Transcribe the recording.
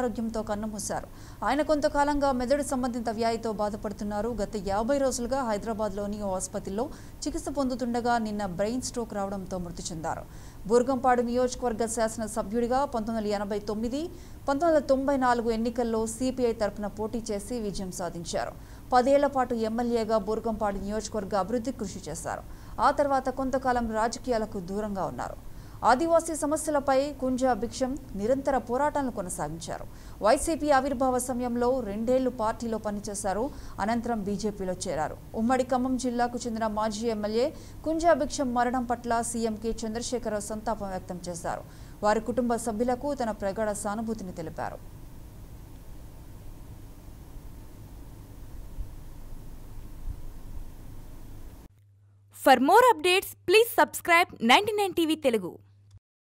అనారోగ్యంతో కన్నుమూశారు ఆయన కొంతకాలంగా మెదడు సంబంధిత వ్యాధితో బాధపడుతున్నారు గత యాభై రోజులుగా హైదరాబాద్లోని ఓ ఆసుపత్రిలో చికిత్స పొందుతుండగా నిన్న బ్రెయిన్ స్ట్రోక్ రావడంతో మృతి చెందారు బూర్గంపాడు నియోజకవర్గ శాసన సభ్యుడిగా పంతొమ్మిది వందల ఎనభై తొమ్మిది పంతొమ్మిది వందల తొంభై నాలుగు ఎన్నికల్లో సిపిఐ తరపున పోటీ చేసి విజయం సాధించారు పదేళ్ల పాటు ఎమ్మెల్యేగా బూర్గంపాడు నియోజకవర్గ అభివృద్ధి కృషి చేశారు ఆ తర్వాత కొంతకాలం రాజకీయాలకు దూరంగా ఉన్నారు ఆదివాసీ సమస్యలపై కుంజా భిక్షం నిరంతర పోరాటాలను కొనసాగించారు వైసీపీ ఆవిర్భావ సమయంలో రెండేళ్లు పార్టీలో పనిచేశారు అనంతరం బీజేపీలో చేరారు ఉమ్మడి ఖమ్మం జిల్లాకు చెందిన మాజీ ఎమ్మెల్యే కుంజా భిక్షం మరణం పట్ల సీఎం కె చంద్రశేఖరరావు సంతాపం వ్యక్తం చేశారు వారి కుటుంబ సభ్యులకు తన ప్రగాఢ సానుభూతిని తెలిపారు For more updates, please subscribe 99 TV Telugu.